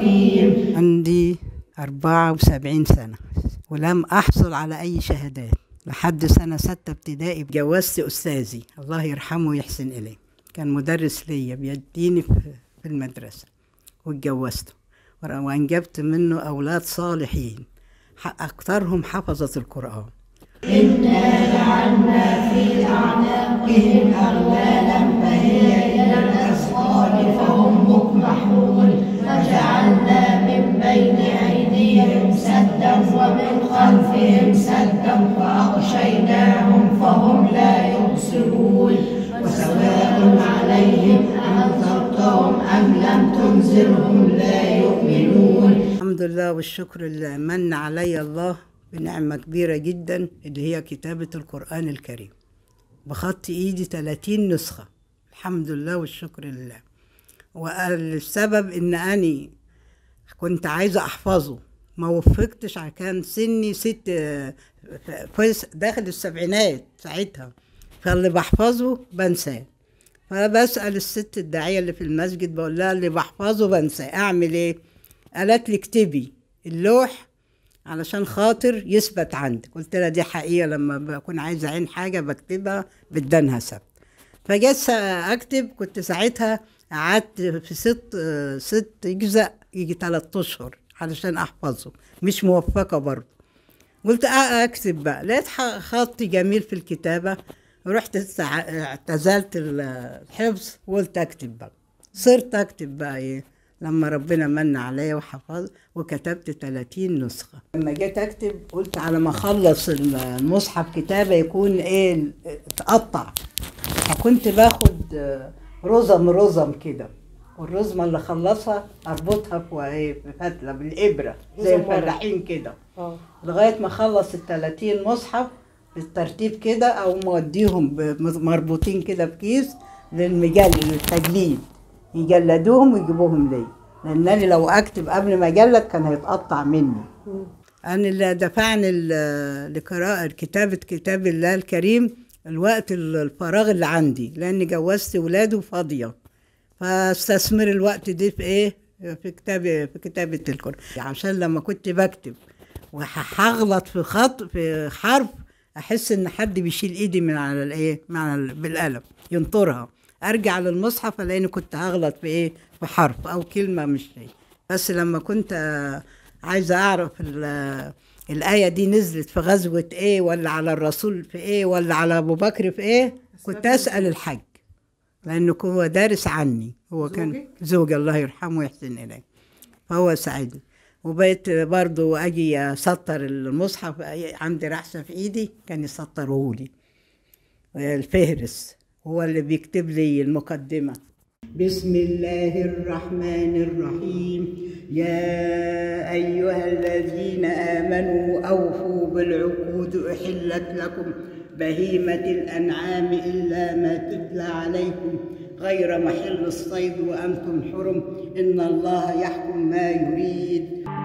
الرحيم عندي 74 سنة ولم أحصل على أي شهادات لحد سنة ستة ابتدائي جوزت أستاذي الله يرحمه ويحسن إليه كان مدرس ليا بيديني في في المدرسة واتجوزته وأنجبت منه أولاد صالحين ح- أكثرهم حفظت القرآن إنا جعلنا في أعناقهم أغلالا فهي إلى الأسقال فهم مقمحون وجعلنا من بين أيديهم سدا ومن خلفهم سدا فأغشيناهم فهم لا يبصرون وسواء عليهم أنذرتهم أم لم تنذرهم لا يؤمنون الحمد لله والشكر لله من علي الله بنعمة كبيرة جدا اللي هي كتابة القرآن الكريم بخط إيدي 30 نسخة الحمد لله والشكر لله والسبب إن أني كنت عايزة أحفظه ما وفقتش عشان كان سني ست فوز- داخل السبعينات ساعتها فاللي بحفظه بنساه فبسأل الست الداعية اللي في المسجد بقول لها اللي بحفظه بنساه أعمل إيه؟ قالت لي اكتبي اللوح علشان خاطر يثبت عندك قلت لها دي حقيقة لما بكون عايزة أعين حاجة بكتبها بدنها ثبت فجيت سا- أكتب كنت ساعتها قعدت في ست ست أجزاء يجي تلات أشهر علشان أحفظه مش موفقة برضه قلت أ- اكتب بقى لقيت ح- خطي جميل في الكتابه رحت استع- اعتزلت ال- الحفظ وقلت اكتب بقى صرت اكتب بقى ايه لما ربنا من عليا وحفظ وكتبت 30 نسخه لما جيت اكتب قلت على ما اخلص المصحف كتابه يكون ايه اتقطع فكنت باخد آه، رزم رزم كده والرزمه اللي اخلصها اربطها في ايه في فتله بالابره زي رزم ورق. الفلاحين كده اه لغايه ما اخلص ال 30 مصحف بالترتيب كده او موديهم ب- مربوطين كده في كيس للمجل للتجليد يجلدوهم ويجيبوهم لي لانني لو اكتب قبل ما اجلد كان هيتقطع مني انا اللي دفعني ال- لقراءه كتابه كتاب الله الكريم الوقت ال- الفراغ اللي عندي لاني جوزت ولاده فاضيه فاستثمر الوقت ده في ايه في كتابه في كتابه القران عشان لما كنت بكتب وهغلط في خط في حرف احس ان حد بيشيل ايدي من على الايه من على ال- بالقلم ينطرها ارجع للمصحف الاقيني كنت هغلط في ايه في حرف او كلمه مش شيء بس لما كنت آه، عايزه اعرف ال- الايه دي نزلت في غزوه ايه ولا على الرسول في ايه ولا على ابو بكر في ايه كنت اسال الحج لانه هو دارس عني هو كان زوجك؟ زوجي الله يرحمه ويحسن اليه فهو ساعدني وبقيت برضو اجي اسطر المصحف عندي رحسه في ايدي كان يسطره لي الفهرس هو اللي بيكتب لي المقدمه بسم الله الرحمن الرحيم يا أيها الذين آمنوا أوفوا بالعقود أحلت لكم بهيمة الأنعام إلا ما تتلى عليكم غير محل الصيد وأنتم حرم إن الله يحكم ما يريد